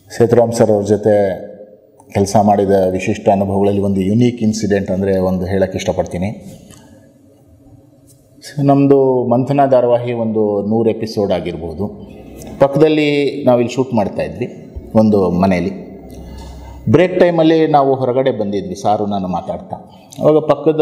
Sethuram sir ಅವ್ರ ಜೊತೆ ಕೆಲಸ ಮಾಡಿದ ವಿಶಿಷ್ಟ ಅನುಭವಗಳಲ್ಲಿ ಒಂದು ಯುನೀಕ್ ಇನ್ಸಿಡೆಂಟ್ ಅಂದರೆ ಒಂದು ಹೇಳಕ್ಕೆ ಇಷ್ಟಪಡ್ತೀನಿ ನಮ್ಮದು ಮಂಥನ ಧಾರಾವಾಹಿ ಒಂದು ನೂರು ಎಪಿಸೋಡ್ ಆಗಿರ್ಬೋದು ಪಕ್ಕದಲ್ಲಿ ನಾವಿಲ್ಲಿ ಶೂಟ್ ಮಾಡ್ತಾಯಿದ್ವಿ ಒಂದು ಮನೆಯಲ್ಲಿ ಬ್ರೇಕ್ ಟೈಮಲ್ಲಿ ನಾವು ಹೊರಗಡೆ ಬಂದಿದ್ವಿ ಸಾರು ನಾನು ಮಾತಾಡ್ತಾ ಅವಾಗ ಪಕ್ಕದ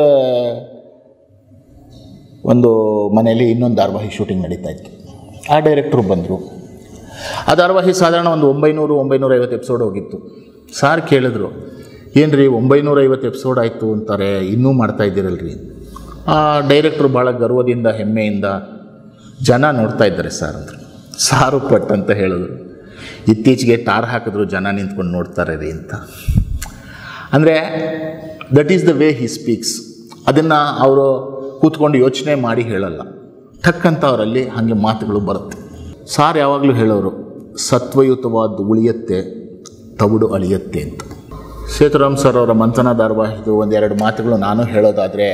ಒಂದು ಮನೆಯಲ್ಲಿ ಇನ್ನೊಂದು ಧಾರಾವಾಹಿ ಶೂಟಿಂಗ್ ನಡೀತಾ ಇತ್ತು ಆ ಡೈರೆಕ್ಟ್ರು ಬಂದರು ಆ ಧಾರಾವಾಹಿ ಸಾಧಾರಣ ಒಂದು ಒಂಬೈನೂರು ಒಂಬೈನೂರ ಐವತ್ತು ಎಪಿಸೋಡ್ ಹೋಗಿತ್ತು ಸಾರ್ ಕೇಳಿದ್ರು ಏನು ರೀ ಒಂಬೈನೂರ ಐವತ್ತು ಎಪಿಸೋಡ್ ಆಯಿತು ಅಂತಾರೆ ಇನ್ನೂ ಮಾಡ್ತಾ ಇದ್ದೀರಲ್ರಿ ಆ ಡೈರೆಕ್ಟ್ರು ಭಾಳ ಗರ್ವದಿಂದ ಹೆಮ್ಮೆಯಿಂದ ಜನ ನೋಡ್ತಾ ಇದ್ದಾರೆ ಸರ್ ಅಂದರು ಸಾರು ಪಟ್ ಅಂತ ಹೇಳಿದ್ರು ಇತ್ತೀಚೆಗೆ ಟಾರ್ ಹಾಕಿದ್ರು ಜನ ನಿಂತ್ಕೊಂಡು ನೋಡ್ತಾರೆ ರೀ ಅಂತ ಅಂದರೆ that is the way he speaks ಅದನ್ನು ಅವರು ಕೂತ್ಕೊಂಡು ಯೋಚನೆ ಮಾಡಿ ಹೇಳಲ್ಲ ಟಕ್ ಅಂತ ಅವರಲ್ಲಿ ಹಾಗೆ ಮಾತುಗಳು ಬರುತ್ತೆ ಸಾರ್ ಯಾವಾಗಲೂ ಹೇಳೋರು ಸತ್ವಯುತವಾದ ಉಳಿಯತ್ತೆ ತವುಡು ಅಳಿಯತ್ತೆ ಅಂತ ಸೇತುರಾಮ್ ಸರ್ ಅವರ ಮಂಥನ ಧಾರಾವಾಹಿದು ಒಂದೆರಡು ಮಾತುಗಳು ನಾನು ಹೇಳೋದಾದರೆ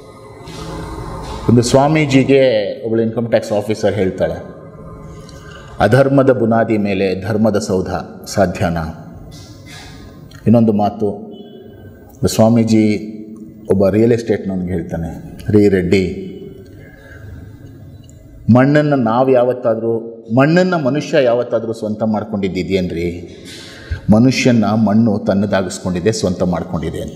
ಒಂದು ಸ್ವಾಮೀಜಿಗೆ ಒಬ್ಬಳು ಇನ್ಕಮ್ ಟ್ಯಾಕ್ಸ್ ಆಫೀಸರ್ ಹೇಳ್ತಾಳೆ ಅಧರ್ಮದ ಬುನಾದಿ ಮೇಲೆ ಧರ್ಮದ ಸೌಧ ಸಾಧ್ಯನಾ ಇನ್ನೊಂದು ಮಾತು ಒಬ್ಬ ಸ್ವಾಮೀಜಿ ಒಬ್ಬ ರಿಯಲ್ ಎಸ್ಟೇಟ್ನವನಿಗೆ ಹೇಳ್ತಾನೆ ರೀ ರೆಡ್ಡಿ ಮಣ್ಣನ್ನು ನಾವು ಯಾವತ್ತಾದರೂ ಮಣ್ಣನ್ನು ಮನುಷ್ಯ ಯಾವತ್ತಾದರೂ ಸ್ವಂತ ಮಾಡ್ಕೊಂಡಿದ್ದೇನ್ರಿ ಮನುಷ್ಯನ ಮಣ್ಣು ತನ್ನದಾಗಿಸ್ಕೊಂಡಿದೆ ಸ್ವಂತ ಮಾಡ್ಕೊಂಡಿದೆ ಅಂತ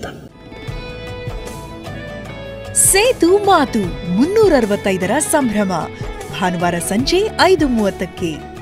ಸೇತು ಮಾತು ಮುನ್ನೂರ ಅರವತ್ತೈದರ ಸಂಭ್ರಮ ಭಾನುವಾರ ಸಂಜೆ ಐದು ಮೂವತ್ತಕ್ಕೆ